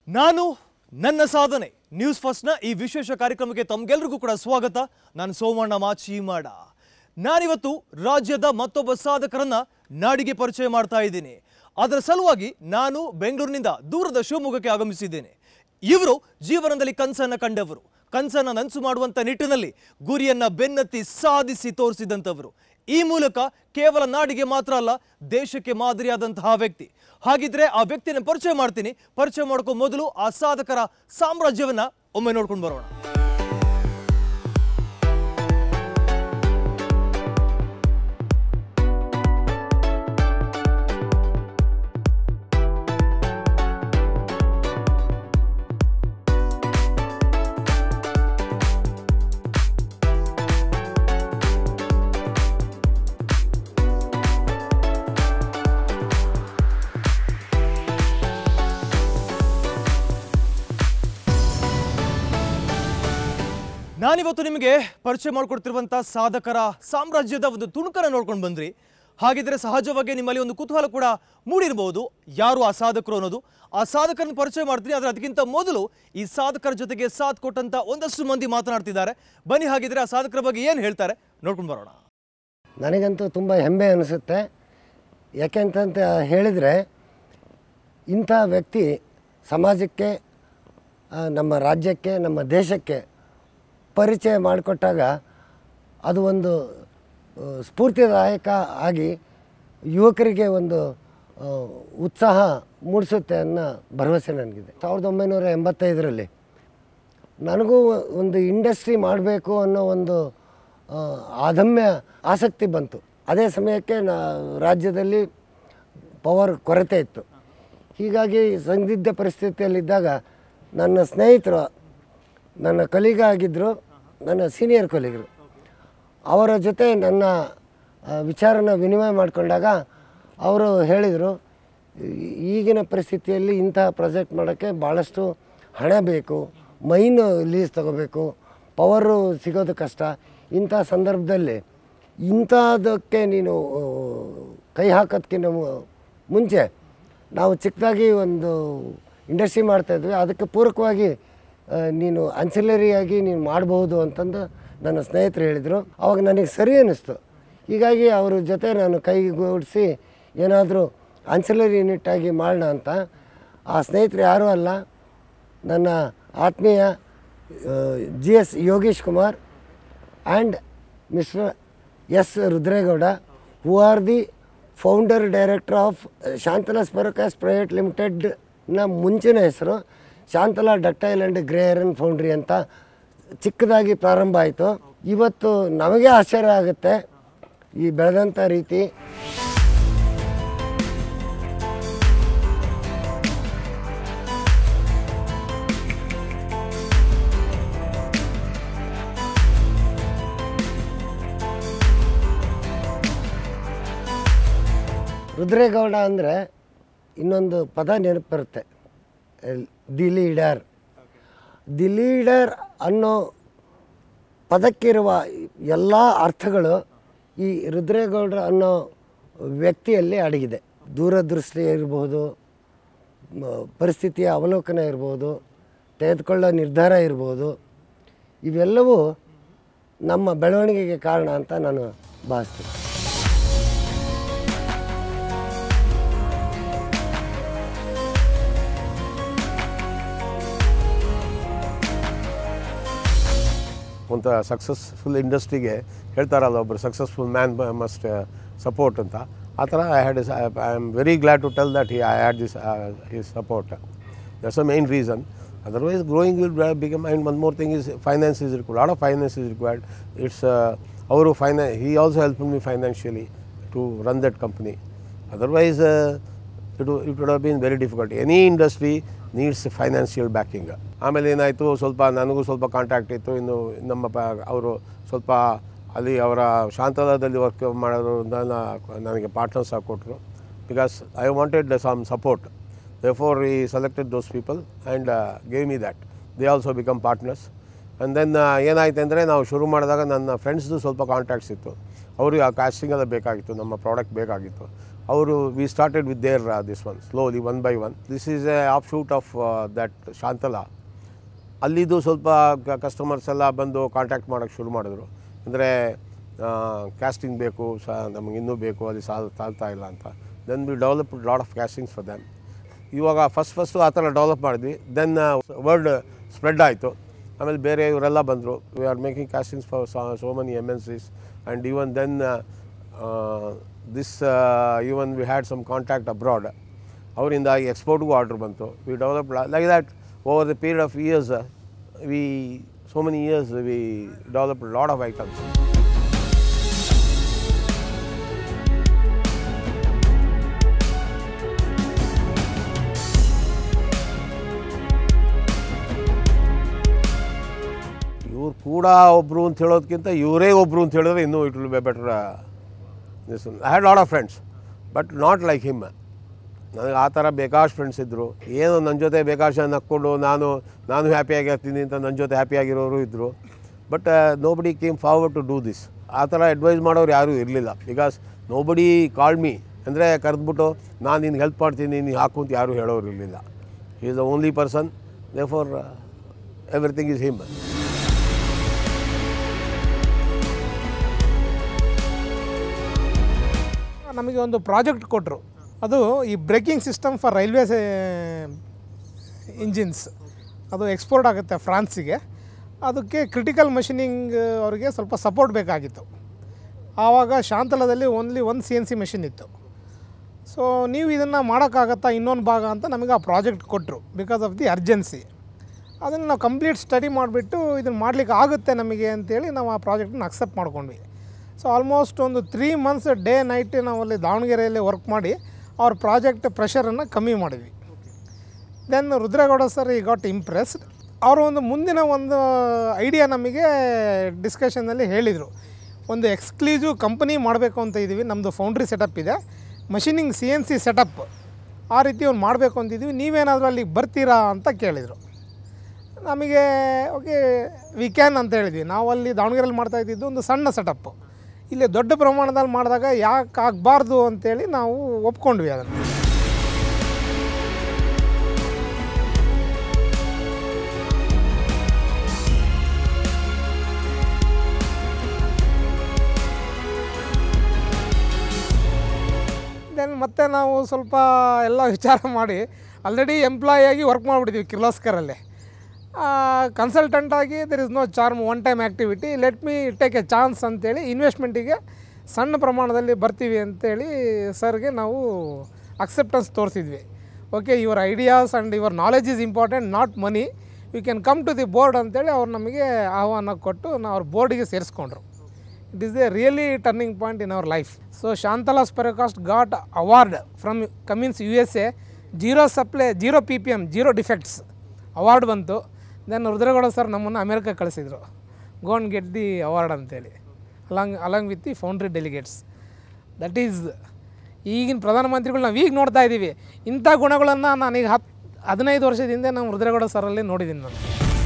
ನಾನು ನನ್ನ ಸಾಧನೆ ನ್ಯೂಸ್ ಫಸ್ಟ್ನ ಈ ವಿಶೇಷ ಕಾರ್ಯಕ್ರಮಕ್ಕೆ ತಮ್ಗೆಲ್ರಿಗೂ ಕೂಡ ಸ್ವಾಗತ ನಾನು ಸೋಮಣ್ಣ ಮಾಚೀಮಾಡ ನಾನಿವತ್ತು ರಾಜ್ಯದ ಮತ್ತೊಬ್ಬ ಸಾಧಕರನ್ನ ನಾಡಿಗೆ ಪರಿಚಯ ಮಾಡ್ತಾ ಇದ್ದೀನಿ ಅದರ ಸಲುವಾಗಿ ನಾನು ಬೆಂಗಳೂರಿನಿಂದ ದೂರದ ಶಿವಮೊಗ್ಗಕ್ಕೆ ಆಗಮಿಸಿದ್ದೇನೆ ಇವರು ಜೀವನದಲ್ಲಿ ಕನಸನ್ನ ಕಂಡವರು ಕನಸನ್ನ ನನಸು ಮಾಡುವಂತ ನಿಟ್ಟಿನಲ್ಲಿ ಗುರಿಯನ್ನ ಬೆನ್ನತ್ತಿ ಸಾಧಿಸಿ ತೋರಿಸಿದಂಥವರು ಈ ಮೂಲಕ ಕೇವಲ ನಾಡಿಗೆ ಮಾತ್ರ ಅಲ್ಲ ದೇಶಕ್ಕೆ ಮಾದರಿಯಾದಂತಹ ವ್ಯಕ್ತಿ ಹಾಗಿದ್ರೆ ಆ ವ್ಯಕ್ತಿನ ಪರಿಚಯ ಮಾಡ್ತೀನಿ ಪರಿಚಯ ಮಾಡ್ಕೋ ಮೊದಲು ಆ ಸಾಧಕರ ಸಾಮ್ರಾಜ್ಯವನ್ನ ಒಮ್ಮೆ ನೋಡ್ಕೊಂಡು ಬರೋಣ ನಾನಿವತ್ತು ನಿಮಗೆ ಪರಿಚಯ ಮಾಡಿಕೊಡ್ತಿರುವಂಥ ಸಾಧಕರ ಸಾಮ್ರಾಜ್ಯದ ಒಂದು ತುಣುಕನ್ನು ನೋಡ್ಕೊಂಡು ಬಂದ್ರಿ ಹಾಗಿದ್ರೆ ಸಹಜವಾಗಿ ನಿಮ್ಮಲ್ಲಿ ಒಂದು ಕುತೂಹಲ ಕೂಡ ಮೂಡಿರಬಹುದು ಯಾರು ಆ ಸಾಧಕರು ಅನ್ನೋದು ಆ ಸಾಧಕರನ್ನು ಪರಿಚಯ ಮಾಡ್ತೀನಿ ಆದರೆ ಅದಕ್ಕಿಂತ ಮೊದಲು ಈ ಸಾಧಕರ ಜೊತೆಗೆ ಸಾಥ್ ಕೊಟ್ಟಂತ ಒಂದಷ್ಟು ಮಂದಿ ಮಾತನಾಡ್ತಿದ್ದಾರೆ ಬನ್ನಿ ಹಾಗಿದ್ರೆ ಆ ಸಾಧಕರ ಬಗ್ಗೆ ಏನು ಹೇಳ್ತಾರೆ ನೋಡ್ಕೊಂಡು ಬರೋಣ ನನಗಂತೂ ತುಂಬ ಹೆಮ್ಮೆ ಅನಿಸುತ್ತೆ ಯಾಕೆಂತಂತ ಹೇಳಿದರೆ ಇಂಥ ವ್ಯಕ್ತಿ ಸಮಾಜಕ್ಕೆ ಆ, ನಮ್ಮ ರಾಜ್ಯಕ್ಕೆ ನಮ್ಮ ದೇಶಕ್ಕೆ ಪರಿಚಯ ಮಾಡಿಕೊಟ್ಟಾಗ ಅದು ಒಂದು ಆ, ಸ್ಫೂರ್ತಿದಾಯಕ ಆಗಿ ಯುವಕರಿಗೆ ಒಂದು ಆ, ಉತ್ಸಾಹ ಮೂಡಿಸುತ್ತೆ ಅನ್ನೋ ಭರವಸೆ ನನಗಿದೆ ಸಾವಿರದ ಒಂಬೈನೂರ ಎಂಬತ್ತೈದರಲ್ಲಿ ನನಗೂ ಒಂದು ಇಂಡಸ್ಟ್ರಿ ಮಾಡಬೇಕು ಅನ್ನೋ ಒಂದು ಆ, ಅದಮ್ಯ ಆಸಕ್ತಿ ಬಂತು ಅದೇ ಸಮಯಕ್ಕೆ ನಾ ರಾಜ್ಯದಲ್ಲಿ ಪವರ್ ಕೊರತೆ ಇತ್ತು ಹೀಗಾಗಿ ಸಂದಿಗ್ಧ ಪರಿಸ್ಥಿತಿಯಲ್ಲಿದ್ದಾಗ ನನ್ನ ಸ್ನೇಹಿತರು ನನ್ನ ಕಲೀಗ ಆಗಿದ್ದರು ನನ್ನ ಸೀನಿಯರ್ ಕೊಲೀಗರು ಅವರ ಜೊತೆ ನನ್ನ ಆ, ವಿಚಾರನ ವಿನಿಮಯ ಮಾಡಿಕೊಂಡಾಗ ಅವರು ಹೇಳಿದರು ಈ- ಈಗಿನ ಪರಿಸ್ಥಿತಿಯಲ್ಲಿ ಇಂತಹ ಪ್ರಾಜೆಕ್ಟ್ ಮಾಡೋಕ್ಕೆ ಭಾಳಷ್ಟು ಹಣ ಬೇಕು ಮೈನು ಲೀಸ್ ತಗೋಬೇಕು ಪವರು ಸಿಗೋದು ಕಷ್ಟ ಇಂಥ ಸಂದರ್ಭದಲ್ಲಿ ಇಂಥದಕ್ಕೆ ನೀನು ಆ, ಕೈ ಹಾಕೋದಕ್ಕಿಂತ ಮು- ಮುಂಚೆ ನಾವು ಚಿಕ್ಕದಾಗಿ ಒಂದು ಇಂಡಸ್ಟ್ರಿ ಮಾಡ್ತಾಯಿದ್ವಿ ಅದಕ್ಕೆ ಪೂರಕವಾಗಿ ಆ, ನೀನು ಅನ್ಸಿಲರಿಯಾಗಿ ನೀನು ಮಾಡ್ಬೋದು ಅಂತಂದು ನನ್ನ ಸ್ನೇಹಿತರು ಹೇಳಿದರು ಅವಾಗ ನನಗೆ ಸರಿ ಅನ್ನಿಸ್ತು ಹೀಗಾಗಿ ಅವ್ರ ಜೊತೆ ನಾನು ಕೈಗೂಡಿಸಿ ಏನಾದರೂ ಅನ್ಸಿಲರಿ ಯೂನಿಟ್ ಆಗಿ ಮಾಡೋಣ ಅಂತ ಆ ಸ್ನೇಹಿತರು ಯಾರೂ ಅಲ್ಲ ನನ್ನ ಆತ್ಮೀಯ G S Yogesh Kumar and mister S Rudregowda who are the founder director of Shantala Spherocast private ಲಿಮಿಟೆಡ್ನ ಮುಂಚಿನ ಹೆಸರು Shantala ductile and grey iron foundry ಅಂತ ಚಿಕ್ಕದಾಗಿ ಪ್ರಾರಂಭ ಆಯಿತು ಇವತ್ತು ನಮಗೆ ಆಶ್ಚರ್ಯ ಆಗುತ್ತೆ ಈ ಬೆಳೆದಂಥ ರೀತಿ ರುದ್ರೇಗೌಡ ಅಂದರೆ ಇನ್ನೊಂದು ಪದ ನೆನಪು ಬರುತ್ತೆ ದಿ ಲೀಡರ್ ದಿ ಲೀಡರ್ ಅನ್ನೋ ಪದಕ್ಕಿರುವ ಎಲ್ಲ ಅರ್ಥಗಳು ಈ ರುದ್ರೇಗೌಡ ಅನ್ನೋ ವ್ಯಕ್ತಿಯಲ್ಲಿ ಅಡಗಿದೆ ದೂರದೃಷ್ಟಿ ಇರ್ಬೋದು ಮ- ಪರಿಸ್ಥಿತಿಯ ಅವಲೋಕನ ಇರ್ಬೋದು ತೆಗೆದುಕೊಳ್ಳೋ ನಿರ್ಧಾರ ಇರ್ಬೋದು ಇವೆಲ್ಲವೂ ನಮ್ಮ ಬೆಳವಣಿಗೆಗೆ ಕಾರಣ ಅಂತ ನಾನು ಭಾವಿಸ್ತೀನಿ ಒಂದು ಸಕ್ಸಸ್ಫುಲ್ ಇಂಡಸ್ಟ್ರಿಗೆ ಹೇಳ್ತಾರಲ್ಲ ಒಬ್ಬರು ಸಕ್ಸಸ್ಫುಲ್ ಮ್ಯಾನ್ ಮಸ್ಟ್ ಸಪೋರ್ಟ್ ಅಂತ ಆ ಥರ I had is I am very glad to tell that he I had this his support that's a main reason otherwise growing will become and one more thing is finance is required lot of finance is required it's ಅವರು ಫೈನಾ he also help me financially to run that company otherwise it it would have been very difficult any industry needs financial backing ಆಮೇಲೆ ಏನಾಯಿತು ಸ್ವಲ್ಪ ನನಗೂ ಸ್ವಲ್ಪ contact ಇತ್ತು ಇನ್ನು ನಮ್ಮ ಪ ಅವರು ಸ್ವಲ್ಪ ಅಲ್ಲಿ ಅವರ ಶಾಂತಲಾದಲ್ಲಿ ವರ್ಕ್ ಮಾಡೋರು ನನ್ನ ನನಗೆ ಪಾರ್ಟ್ನರ್ಸ್ ಕೊಟ್ಟರು because I wanted some support they for he selected those people and gave me that they also become partners and then ಏನಾಯ್ತು ಅಂದರೆ ನಾವು ಶುರು ಮಾಡಿದಾಗ ನನ್ನ ಫ್ರೆಂಡ್ಸ್ದು ಸ್ವಲ್ಪ ಕಾಂಟ್ಯಾಕ್ಟ್ಸ್ ಇತ್ತು ಅವ್ರಿಗೆ ಆ ಕಾಸ್ಟಿಂಗ್ ಎಲ್ಲ ಬೇಕಾಗಿತ್ತು ನಮ್ಮ ಪ್ರಾಡಕ್ಟ್ ಬೇಕಾಗಿತ್ತು ಅವರು we started with their this one slowly one by one this is a offshoot of that Shantala ಅಲ್ಲಿದ್ದು ಸ್ವಲ್ಪ ಕಸ್ಟಮರ್ಸ್ ಎಲ್ಲ ಬಂದು ಕಾಂಟ್ಯಾಕ್ಟ್ ಮಾಡೋಕ್ಕೆ ಶುರು ಮಾಡಿದ್ರು ಅಂದರೆ ಕ್ಯಾಸ್ಟಿಂಗ್ ಬೇಕು ಸ ನಮಗೆ ಇನ್ನೂ ಬೇಕು ಅಲ್ಲಿ ಸಾಲ್ ಸಾಲ್ತಾ ಇಲ್ಲ ಅಂತ then we develop lot of castings for them ಇವಾಗ ಫಸ್ಟ್ ಫಸ್ಟು ಆ ಥರ ಡೆವಲಪ್ ಮಾಡಿದ್ವಿ ದೆನ್ ವರ್ಡ್ ಸ್ಪ್ರೆಡ್ ಆಯಿತು ಆಮೇಲೆ ಬೇರೆ ಇವರೆಲ್ಲ ಬಂದರು we are making castings for so many M N Cs and even then this even we had some contact abroad ಅವರಿಂದ ಎಕ್ಸ್ಪೋರ್ಟ್ಗೂ ಆರ್ಡ್ರ್ ಬಂತು we develop like that over the period of years we so many years we develop lot of items ಇವ್ರು ಕೂಡ ಒಬ್ಬರು ಅಂತ ಹೇಳೋದಕ್ಕಿಂತ ಇವರೇ ಒಬ್ಬರು ಅಂತ ಹೇಳಿದ್ರೆ ಇನ್ನೂ it will be better this I had lot of friends but not like him ನನಗೆ ಆ ಥರ ಬೇಕಾಷ್ಟು ಫ್ರೆಂಡ್ಸ್ ಇದ್ದರು ಏನು ನನ್ನ ಜೊತೆ ಬೇಕಾಶ ನಕ್ಕೊಂಡು ನಾನು ನಾನು ಹ್ಯಾಪಿಯಾಗಿ ಆಗ್ತೀನಿ ಅಂತ ನನ್ನ ಜೊತೆ ಹ್ಯಾಪಿಯಾಗಿರೋರು ಇದ್ದರು but nobody came forward to do this ಆ ಥರ ಅಡ್ವೈಸ್ ಮಾಡೋರು ಯಾರೂ ಇರಲಿಲ್ಲ ಬಿಕಾಸ್ ನೋ ಬಡಿ ಕಾಲ್ ಮೀ ಅಂದರೆ ಕರೆದ್ಬಿಟ್ಟು ನಾನು ನಿನ್ಗೆ ಹೆಲ್ಪ್ ಮಾಡ್ತೀನಿ ನೀನು ಹಾಕು ಅಂತ ಯಾರೂ ಹೇಳೋರು ಇರಲಿಲ್ಲ is the only person they for everything is him ನಮಗೆ ಒಂದು ಪ್ರಾಜೆಕ್ಟ್ ಕೊಟ್ಟರು ಅದು ಈ braking system for railways engines ಅದು ಎಕ್ಸ್ಪೋರ್ಟ್ ಆಗುತ್ತೆ ಫ್ರಾನ್ಸಿಗೆ ಅದಕ್ಕೆ ಕ್ರಿಟಿಕಲ್ ಮಷಿನಿಂಗ್ ಅವರಿಗೆ ಸ್ವಲ್ಪ ಸಪೋರ್ಟ್ ಬೇಕಾಗಿತ್ತು ಆವಾಗ ಶಾಂತಲದಲ್ಲಿ ಓನ್ಲಿ ಒಂದು ಸಿ ಎನ್ ಸಿ ಮೆಷಿನ್ ಇತ್ತು ಸೊ ನೀವು ಇದನ್ನು ಮಾಡೋಕ್ಕಾಗತ್ತಾ ಇನ್ನೊಂದು ಭಾಗ ಅಂತ ನಮಗೆ ಆ ಪ್ರಾಜೆಕ್ಟ್ ಕೊಟ್ಟರು ಬಿಕಾಸ್ ಆಫ್ ದಿ ಅರ್ಜೆನ್ಸಿ ಅದನ್ನು ನಾವು ಕಂಪ್ಲೀಟ್ ಸ್ಟಡಿ ಮಾಡಿಬಿಟ್ಟು ಇದನ್ನು ಮಾಡಲಿಕ್ಕೆ ಆಗುತ್ತೆ ನಮಗೆ ಅಂತೇಳಿ ನಾವು ಆ ಪ್ರಾಜೆಕ್ಟನ್ನ ಅಕ್ಸೆಪ್ಟ್ ಮಾಡ್ಕೊಂಡ್ವಿ ಸೊ ಆಲ್ಮೋಸ್ಟ್ ಒಂದು ತ್ರೀ ಮಂತ್ಸ್ ಡೇ ನೈಟ್ ನಾವು ಅಲ್ಲಿ ದಾವಣಗೆರೆಯಲ್ಲಿ ವರ್ಕ್ ಮಾಡಿ ಅವ್ರ ಪ್ರಾಜೆಕ್ಟ್ ಪ್ರೆಷರನ್ನು ಕಮ್ಮಿ ಮಾಡಿದ್ವಿ then Rudregowda sir he got impressed ಅವರು ಒಂದು ಮುಂದಿನ ಒಂದು ಐಡಿಯಾ ನಮಗೆ ಡಿಸ್ಕಷನ್ನಲ್ಲಿ ಹೇಳಿದರು ಒಂದು ಎಕ್ಸ್ಕ್ಲೂಸಿವ್ ಕಂಪನಿ ಮಾಡಬೇಕು ಅಂತ ಇದ್ದೀವಿ ನಮ್ಮದು ಫೌಂಡ್ರಿ ಸೆಟಪ್ ಇದೆ machining C N C setup ಆ ರೀತಿ ಒಂದು ಮಾಡಬೇಕು ಅಂತಿದ್ದೀವಿ ನೀವೇನಾದರೂ ಅಲ್ಲಿಗೆ ಬರ್ತೀರಾ ಅಂತ ಕೇಳಿದರು ನಮಗೆ ಓಕೆ ವಿ ಕ್ಯಾನ್ ಅಂತ ಹೇಳಿದ್ವಿ ನಾವು ಅಲ್ಲಿ ದಾವಣಗೆರೆಯಲ್ಲಿ ಮಾಡ್ತಾ ಇದ್ದಿದ್ದು ಒಂದು ಸಣ್ಣ ಸೆಟಪ್ಪು ಇಲ್ಲಿ ದೊಡ್ಡ ಪ್ರಮಾಣದಲ್ಲಿ ಮಾಡಿದಾಗ ಯಾಕೆ ಆಗಬಾರ್ದು ಅಂತೇಳಿ ನಾವು ಒಪ್ಕೊಂಡ್ವಿ ಅದನ್ನು ದೆನ್ ಮತ್ತೆ ನಾವು ಸ್ವಲ್ಪ ಎಲ್ಲ ವಿಚಾರ ಮಾಡಿ ಆಲ್ರೆಡಿ ಎಂಪ್ಲಾಯಿ ಆಗಿ ವರ್ಕ್ ಮಾಡಿಬಿಟ್ಟಿದ್ವಿ ಕಿರ್ಲೋಸ್ಕರಲ್ಲಿ ಕನ್ಸಲ್ಟೆಂಟ್ ಆಗಿ there is no charm one time activity let me take a chance ಅಂತೇಳಿ ಇನ್ವೆಸ್ಟ್ಮೆಂಟಿಗೆ ಸಣ್ಣ ಪ್ರಮಾಣದಲ್ಲಿ ಬರ್ತೀವಿ ಅಂತೇಳಿ ಸರ್ಗೆ ನಾವು ಅಕ್ಸೆಪ್ಟೆನ್ಸ್ ತೋರಿಸಿದ್ವಿ okay your ideas and your knowledge is important not money you can come to the board ಅಂತೇಳಿ ಅವ್ರು ನಮಗೆ ಆಹ್ವಾನ ಕೊಟ್ಟು ನಾವು ಅವ್ರ ಬೋರ್ಡಿಗೆ ಸೇರಿಸ್ಕೊಂಡ್ರು it is a really turning point in our life so Shantala ಸ್ಪೆರೋಕಾಸ್ಟ್ got award from Cummins U S A zero supply zero P P M zero defects award ಬಂತು ದೆನ್ ರುದ್ರಗೌಡ ಸರ್ ನಮ್ಮನ್ನು ಅಮೆರಿಕ ಕಳಿಸಿದರು ಗೋನ್ ಗೆಟ್ ದಿ ಅವಾರ್ಡ್ ಅಂತೇಳಿ along along with the foundry delegates that is ಈಗಿನ ಪ್ರಧಾನಮಂತ್ರಿಗಳು ನಾವು ಈಗ ನೋಡ್ತಾ ಇದ್ದೀವಿ ಇಂಥ ಗುಣಗಳನ್ನು ನಾನೀಗ ಹತ್ತು ಹದಿನೈದು ವರ್ಷದ ಹಿಂದೆ ನಾವು ರುದ್ರಗೌಡ ಸರಲ್ಲಿ ನೋಡಿದ್ದೀನಿ ನಾನು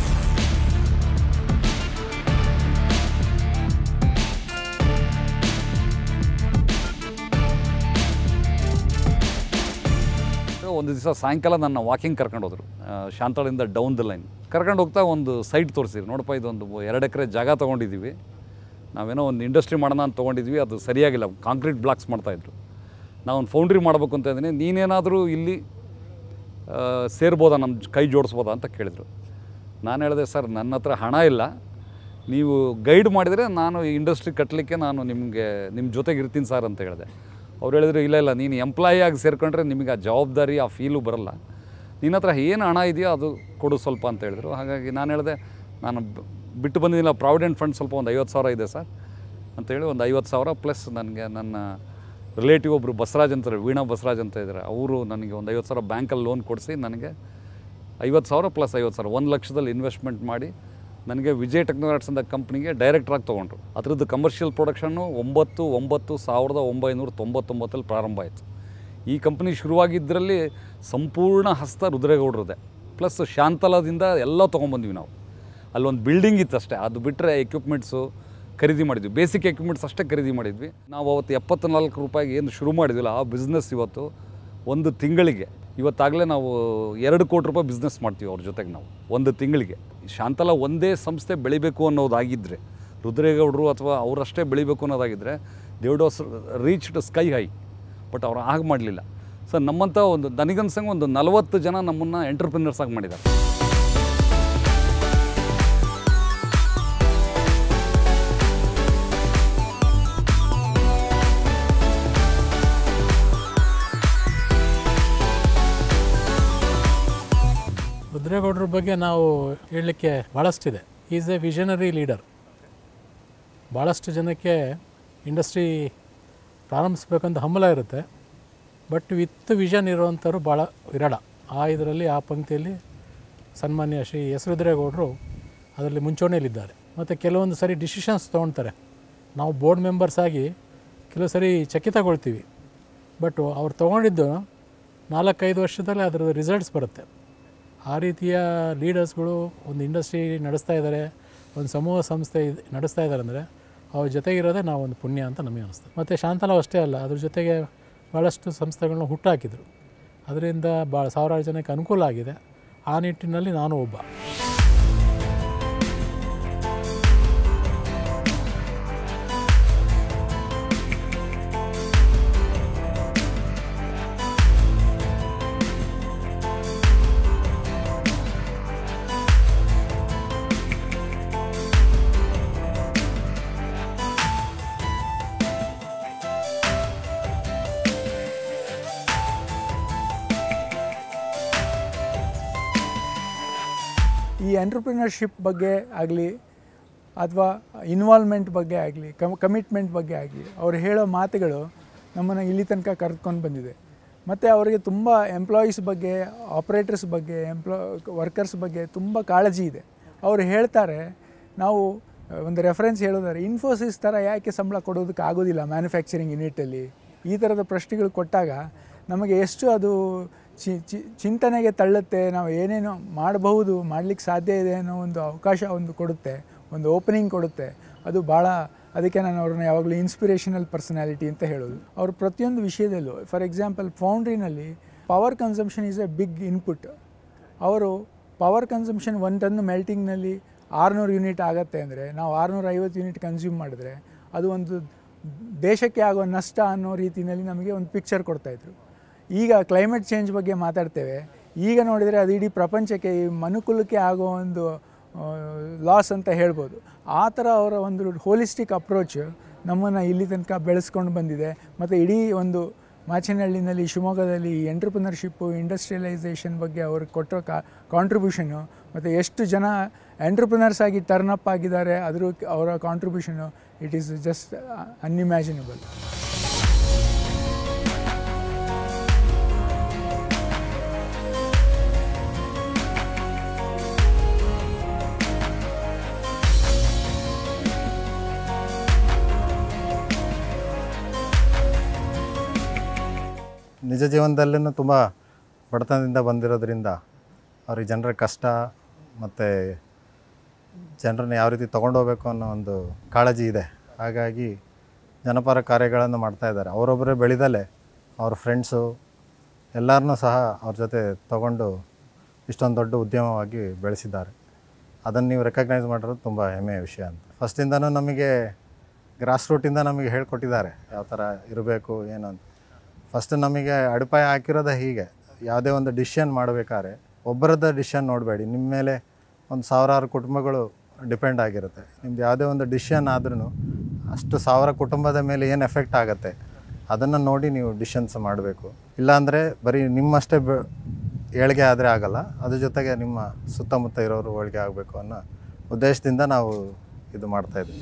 ಒಂದು ದಿವಸ ಸಾಯಂಕಾಲ ನನ್ನ ವಾಕಿಂಗ್ ಕರ್ಕೊಂಡು ಹೋದರು ಶಾಂತಳಿಂದ ಡೌನ್ ದ ಲೈನ್ ಕರ್ಕೊಂಡು ಹೋಗ್ತಾ ಒಂದು ಸೈಟ್ ತೋರಿಸಿದ್ರು ನೋಡಪ್ಪ ಇದೊಂದು ಎರಡು ಎಕರೆ ಜಾಗ ತೊಗೊಂಡಿದ್ದೀವಿ ನಾವೇನೋ ಒಂದು ಇಂಡಸ್ಟ್ರಿ ಮಾಡೋಣ ಅಂತ ತೊಗೊಂಡಿದ್ವಿ ಅದು ಸರಿಯಾಗಿಲ್ಲ ಕಾಂಕ್ರೀಟ್ ಬ್ಲಾಕ್ಸ್ ಮಾಡ್ತಾಯಿದ್ರು ನಾವು ಒಂದು ಫೌಂಡ್ರಿ ಮಾಡಬೇಕು ಅಂತ ಇದ್ದೀನಿ ನೀನೇನಾದರೂ ಇಲ್ಲಿ ಆ, ಸೇರ್ಬೋದಾ ನಮ್ಮ ಕೈ ಜೋಡಿಸ್ಬೋದಾ ಅಂತ ಕೇಳಿದರು ನಾನು ಹೇಳಿದೆ ಸರ್ ನನ್ನ ಹತ್ರ ಹಣ ಇಲ್ಲ ನೀವು ಗೈಡ್ ಮಾಡಿದರೆ ನಾನು ಇಂಡಸ್ಟ್ರಿ ಕಟ್ಟಲಿಕ್ಕೆ ನಾನು ನಿಮಗೆ ನಿಮ್ಮ ಜೊತೆಗೆ ಇರ್ತೀನಿ ಸರ್ ಅಂತ ಹೇಳಿದೆ ಅವ್ರು ಹೇಳಿದ್ರು ಇಲ್ಲ ಇಲ್ಲ ನೀನು ಎಂಪ್ಲಾಯಿ ಆಗಿ ಸೇರ್ಕೊಂಡ್ರೆ ನಿಮಗೆ ಆ ಜವಾಬ್ದಾರಿ ಆ ಫೀಲು ಬರಲ್ಲ ನಿನ್ನ ಹತ್ರ ಏನು ಹಣ ಇದೆಯೋ ಅದು ಕೊಡು ಸ್ವಲ್ಪ ಅಂತ ಹೇಳಿದ್ರು ಹಾಗಾಗಿ ನಾನು ಹೇಳಿದೆ ನಾನು ಬ- ಬಿಟ್ಟು ಬಂದಿದ್ದಿಲ್ಲ ಪ್ರಾವಿಡೆಂಟ್ ಫಂಡ್ ಸ್ವಲ್ಪ ಒಂದು ಐವತ್ತು ಸಾವಿರ ಇದೆ ಸರ್ ಅಂತೇಳಿ ಒಂದು ಐವತ್ತು ಸಾವಿರ ಪ್ಲಸ್ ನನಗೆ ನನ್ನ ರಿಲೇಟಿವ್ ಒಬ್ಬರು ಬಸವರಾಜ್ ಅಂತಾರೆ ವೀಣಾ ಬಸವರಾಜ್ ಅಂತ ಇದ್ದಾರೆ ಅವರು ನನಗೆ ಒಂದು ಐವತ್ತು ಸಾವಿರ ಬ್ಯಾಂಕಲ್ಲಿ ಲೋನ್ ಕೊಡಿಸಿ ನನಗೆ ಐವತ್ತು ಸಾವಿರ ಪ್ಲಸ್ ಐವತ್ತು ಸಾವಿರ ಒಂದು ಲಕ್ಷದಲ್ಲಿ ಇನ್ವೆಸ್ಟ್ಮೆಂಟ್ ಮಾಡಿ ನನಗೆ ವಿಜಯ್ ಟೆಕ್ನಾಲಜೀಸ್ ಅಂತ ಕಂಪ್ನಿಗೆ ಡೈರೆಕ್ಟ್ರಾಗಿ ತೊಗೊಂಡ್ರು ಅದ್ರದ್ದು ಕಮರ್ಷಿಯಲ್ ಪ್ರೊಡಕ್ಷನ್ನು ಒಂಬತ್ತು ಒಂಬತ್ತು ಸಾವಿರದ ಒಂಬೈನೂರ ತೊಂಬತ್ತೊಂಬತ್ತಲ್ಲಿ ಪ್ರಾರಂಭ ಆಯಿತು ಈ ಕಂಪ್ನಿ ಶುರುವಾಗಿದ್ದರಲ್ಲಿ ಸಂಪೂರ್ಣ ಹಸ್ತ ರುದ್ರೇಗೌಡ್ರದೆ ಪ್ಲಸ್ ಶಾಂತಲದಿಂದ ಎಲ್ಲ ತೊಗೊಂಬಂದ್ವಿ ನಾವು ಅಲ್ಲೊಂದು ಬಿಲ್ಡಿಂಗ್ ಇತ್ತು ಅಷ್ಟೇ ಅದು ಬಿಟ್ಟರೆ ಎಕ್ವಿಪ್ಮೆಂಟ್ಸು ಖರೀದಿ ಮಾಡಿದ್ವಿ ಬೇಸಿಕ್ ಎಕ್ವಿಪ್ಮೆಂಟ್ಸ್ ಅಷ್ಟೇ ಖರೀದಿ ಮಾಡಿದ್ವಿ ನಾವು ಅವತ್ತು ಎಪ್ಪತ್ನಾಲ್ಕು ರೂಪಾಯಿಗೆ ಏನು ಶುರು ಮಾಡಿದ್ವಿಲ್ಲ ಆ ಬಿಸ್ನೆಸ್ ಇವತ್ತು ಒಂದು ತಿಂಗಳಿಗೆ ಇವತ್ತಾಗಲೇ ನಾವು ಎರಡು ಕೋಟಿ ರೂಪಾಯಿ ಬಿಸ್ನೆಸ್ ಮಾಡ್ತೀವಿ ಅವ್ರ ಜೊತೆಗೆ ನಾವು ಒಂದು ತಿಂಗಳಿಗೆ ಶಾಂತಲ ಒಂದೇ ಸಂಸ್ಥೆ ಬೆಳಿಬೇಕು ಅನ್ನೋದಾಗಿದ್ದರೆ ರುದ್ರೇಗೌಡರು ಅಥವಾ ಅವರಷ್ಟೇ ಬೆಳಿಬೇಕು ಅನ್ನೋದಾಗಿದ್ದರೆ they'd was reached sky high but ಅವ್ರು ಆಗ ಮಾಡಲಿಲ್ಲ ಸರ್ ನಮ್ಮಂಥ ಒಂದು ನನಗನ್ಸಂಗೆ ಒಂದು ನಲವತ್ತು ಜನ ನಮ್ಮನ್ನು ಎಂಟರ್ಪ್ರಿನರ್ಸ್ ಆಗಿ ಮಾಡಿದ್ದಾರೆ ರುದ್ರೇಗೌಡರ ಬಗ್ಗೆ ನಾವು ಹೇಳಲಿಕ್ಕೆ ಭಾಳಷ್ಟಿದೆ ಈಸ್ ಎ ವಿಷನರಿ ಲೀಡರ್ ಭಾಳಷ್ಟು ಜನಕ್ಕೆ ಇಂಡಸ್ಟ್ರಿ ಪ್ರಾರಂಭಿಸ್ಬೇಕಂತ ಹಂಬಲ ಇರುತ್ತೆ ಬಟ್ ವಿತ್ ವಿಷನ್ ಇರೋವಂಥವ್ರು ಭಾಳ ವಿರಳ ಆ ಇದರಲ್ಲಿ ಆ ಪಂಕ್ತಿಯಲ್ಲಿ ಸನ್ಮಾನ್ಯ ಶ್ರೀ ಎಸ್ ರುದ್ರೇಗೌಡರು ಅದರಲ್ಲಿ ಮುಂಚೂಣಿಯಲ್ಲಿದ್ದಾರೆ ಮತ್ತು ಕೆಲವೊಂದು ಸರಿ ಡಿಸಿಷನ್ಸ್ ತೊಗೊಳ್ತಾರೆ ನಾವು ಬೋರ್ಡ್ ಮೆಂಬರ್ಸ್ ಆಗಿ ಕೆಲವು ಸರಿ ಚಕಿತಗೊಳ್ತೀವಿ ಬಟ್ ಅವ್ರು ತೊಗೊಂಡಿದ್ದು ನಾಲ್ಕೈದು ವರ್ಷದಲ್ಲಿ ಅದರ ರಿಸಲ್ಟ್ಸ್ ಬರುತ್ತೆ ಆ ರೀತಿಯ ಲೀಡರ್ಸ್ಗಳು ಒಂದು ಇಂಡಸ್ಟ್ರಿ ನಡೆಸ್ತಾ ಇದ್ದಾರೆ ಒಂದು ಸಮೂಹ ಸಂಸ್ಥೆ ಇದ್- ನಡೆಸ್ತಾ ಇದ್ದಾರೆ ಅಂದರೆ ಅವ್ರ ಜೊತೆಗಿರೋದೇ ನಾವು ಒಂದು ಪುಣ್ಯ ಅಂತ ನಮಗೆ ಅನಿಸ್ತದೆ ಮತ್ತು ಶಾಂತಲಾವ್ ಅಷ್ಟೇ ಅಲ್ಲ ಅದ್ರ ಜೊತೆಗೆ ಭಾಳಷ್ಟು ಸಂಸ್ಥೆಗಳನ್ನ ಹುಟ್ಟಾಕಿದರು ಅದರಿಂದ ಭಾಳ ಸಾವಿರಾರು ಜನಕ್ಕೆ ಅನುಕೂಲ ಆಗಿದೆ ಆ ನಿಟ್ಟಿನಲ್ಲಿ ನಾನು ಒಬ್ಬ ಈ ಎಂಟ್ರಪ್ರಿನರ್ಶಿಪ್ ಬಗ್ಗೆ ಆಗಲಿ ಅಥವಾ ಇನ್ವಾಲ್ವ್ಮೆಂಟ್ ಬಗ್ಗೆ ಆಗಲಿ ಕಮ್ ಕಮಿಟ್ಮೆಂಟ್ ಬಗ್ಗೆ ಆಗಲಿ ಅವ್ರು ಹೇಳೋ ಮಾತುಗಳು ನಮ್ಮನ್ನು ಇಲ್ಲಿ ತನಕ ಕರೆದುಕೊಂಡು ಬಂದಿದೆ ಮತ್ತು ಅವರಿಗೆ ತುಂಬ ಎಂಪ್ಲಾಯೀಸ್ ಬಗ್ಗೆ ಆಪ್ರೇಟರ್ಸ್ ಬಗ್ಗೆ ಎಂಪ್ಲಾ ವರ್ಕರ್ಸ್ ಬಗ್ಗೆ ತುಂಬ ಕಾಳಜಿ ಇದೆ ಅವರು ಹೇಳ್ತಾರೆ ನಾವು ಒಂದು ರೆಫರೆನ್ಸ್ ಹೇಳೋದಾದ್ರೆ ಇನ್ಫೋಸಿಸ್ ಥರ ಯಾಕೆ ಸಂಬಳ ಕೊಡೋದಕ್ಕೆ ಆಗೋದಿಲ್ಲ ಮ್ಯಾನುಫ್ಯಾಕ್ಚರಿಂಗ್ ಯೂನಿಟಲ್ಲಿ ಈ ಥರದ ಪ್ರಶ್ನೆಗಳು ಕೊಟ್ಟಾಗ ನಮಗೆ ಎಷ್ಟು ಅದು ಚಿ ಚಿ ಚಿಂತನೆಗೆ ತಳ್ಳುತ್ತೆ ನಾವು ಏನೇನೋ ಮಾಡಬಹುದು ಮಾಡಲಿಕ್ಕೆ ಸಾಧ್ಯ ಇದೆ ಅನ್ನೋ ಒಂದು ಅವಕಾಶ ಒಂದು ಕೊಡುತ್ತೆ ಒಂದು ಓಪನಿಂಗ್ ಕೊಡುತ್ತೆ ಅದು ಭಾಳ ಅದಕ್ಕೆ ನಾನು ಅವ್ರನ್ನ ಯಾವಾಗಲೂ ಇನ್ಸ್ಪಿರೇಷನಲ್ ಪರ್ಸನಾಲಿಟಿ ಅಂತ ಹೇಳೋದು ಅವರು ಪ್ರತಿಯೊಂದು ವಿಷಯದಲ್ಲೂ ಫಾರ್ ಎಕ್ಸಾಂಪಲ್ ಫೌಂಡ್ರಿನಲ್ಲಿ power consumption is a big input ಅವರು ಪವರ್ ಕನ್ಸಂಪ್ಷನ್ ಒಂದು ಟನ್ ಮೆಲ್ಟಿಂಗ್ನಲ್ಲಿ ಆರುನೂರು ಯೂನಿಟ್ ಆಗುತ್ತೆ ಅಂದರೆ ನಾವು ಆರುನೂರ ಐವತ್ತು ಯೂನಿಟ್ ಕನ್ಸ್ಯೂಮ್ ಮಾಡಿದ್ರೆ ಅದು ಒಂದು ದೇಶಕ್ಕೆ ಆಗೋ ನಷ್ಟ ಅನ್ನೋ ರೀತಿಯಲ್ಲಿ ನಮಗೆ ಒಂದು ಪಿಕ್ಚರ್ ಕೊಡ್ತಾಯಿದ್ರು ಈಗ ಕ್ಲೈಮೇಟ್ ಚೇಂಜ್ ಬಗ್ಗೆ ಮಾತಾಡ್ತೇವೆ ಈಗ ನೋಡಿದರೆ ಅದು ಇಡೀ ಪ್ರಪಂಚಕ್ಕೆ ಈ ಮನುಕುಲಕ್ಕೆ ಆಗೋ ಒಂದು ಲಾಸ್ ಅಂತ ಹೇಳ್ಬೋದು ಆ ಥರ ಅವರ ಒಂದು ಹೋಲಿಸ್ಟಿಕ್ ಅಪ್ರೋಚ್ ನಮ್ಮನ್ನು ಇಲ್ಲಿ ತನಕ ಬೆಳೆಸ್ಕೊಂಡು ಬಂದಿದೆ ಮತ್ತು ಇಡೀ ಒಂದು ಮಾಚನಹಳ್ಳಿನಲ್ಲಿ ಶಿವಮೊಗ್ಗದಲ್ಲಿ ಎಂಟ್ರಪ್ರಿನರ್ಶಿಪ್ಪು ಇಂಡಸ್ಟ್ರಿಯಲೈಸೇಷನ್ ಬಗ್ಗೆ ಅವ್ರಿಗೆ ಕೊಟ್ಟರೋ ಕಾ ಕಾಂಟ್ರಿಬ್ಯೂಷನು ಮತ್ತು ಎಷ್ಟು ಜನ ಎಂಟ್ರಪ್ರಿನರ್ಸ್ ಆಗಿ ಟರ್ನ್ ಅಪ್ ಆಗಿದ್ದಾರೆ ಅದ್ರ ಅವರ contribution it is just unimaginable ನಿಜ ಜೀವನದಲ್ಲೂ ತುಂಬ ಬಡತನದಿಂದ ಬಂದಿರೋದ್ರಿಂದ ಅವ್ರಿಗೆ ಜನರ ಕಷ್ಟ ಮತ್ತು ಜನರನ್ನ ಯಾವ ರೀತಿ ತೊಗೊಂಡೋಗ್ಬೇಕು ಅನ್ನೋ ಒಂದು ಕಾಳಜಿ ಇದೆ ಹಾಗಾಗಿ ಜನಪರ ಕಾರ್ಯಗಳನ್ನು ಮಾಡ್ತಾ ಇದ್ದಾರೆ ಅವರೊಬ್ಬರೇ ಬೆಳೆದಲ್ಲೇ ಅವ್ರ ಫ್ರೆಂಡ್ಸು ಎಲ್ಲರನ್ನೂ ಸಹ ಅವ್ರ ಜೊತೆ ತಗೊಂಡು ಇಷ್ಟೊಂದು ದೊಡ್ಡ ಉದ್ಯಮವಾಗಿ ಬೆಳೆಸಿದ್ದಾರೆ ಅದನ್ನು ನೀವು ರೆಕಗ್ನೈಸ್ ಮಾಡಿರೋದು ತುಂಬ ಹೆಮ್ಮೆಯ ವಿಷಯ ಅಂತ ಫಸ್ಟಿಂದನೂ ನಮಗೆ ಗ್ರಾಸ್ ರೂಟಿಂದ ನಮಗೆ ಹೇಳ್ಕೊಟ್ಟಿದ್ದಾರೆ ಯಾವ ಥರ ಇರಬೇಕು ಏನು ಅಂತ ಫಸ್ಟ್ ನಮಗೆ ಅಡಿಪಾಯ ಹಾಕಿರೋದೇ ಹೀಗೆ ಯಾವುದೇ ಒಂದು ಡಿಸಿಷನ್ ಮಾಡಬೇಕಾದ್ರೆ ಒಬ್ಬರದ ಡಿಸಿಷನ್ ನೋಡಬೇಡಿ ನಿಮ್ಮ ಮೇಲೆ ಒಂದು ಸಾವಿರಾರು ಕುಟುಂಬಗಳು ಡಿಪೆಂಡ್ ಆಗಿರುತ್ತೆ ನಿಮ್ದು ಯಾವುದೇ ಒಂದು ಡಿಸಿಷನ್ ಆದ್ರೂ ಅಷ್ಟು ಸಾವಿರ ಕುಟುಂಬದ ಮೇಲೆ ಏನು ಎಫೆಕ್ಟ್ ಆಗುತ್ತೆ ಅದನ್ನು ನೋಡಿ ನೀವು ಡಿಸಿಷನ್ಸ್ ಮಾಡಬೇಕು ಇಲ್ಲಾಂದರೆ ಬರೀ ನಿಮ್ಮಷ್ಟೇ ಬೆ ಏಳಿಗೆ ಆದರೆ ಆಗಲ್ಲ ಅದ್ರ ಜೊತೆಗೆ ನಿಮ್ಮ ಸುತ್ತಮುತ್ತ ಇರೋರು ಏಳಿಗೆ ಆಗಬೇಕು ಅನ್ನೋ ಉದ್ದೇಶದಿಂದ ನಾವು ಇದು ಮಾಡ್ತಾಯಿದ್ವಿ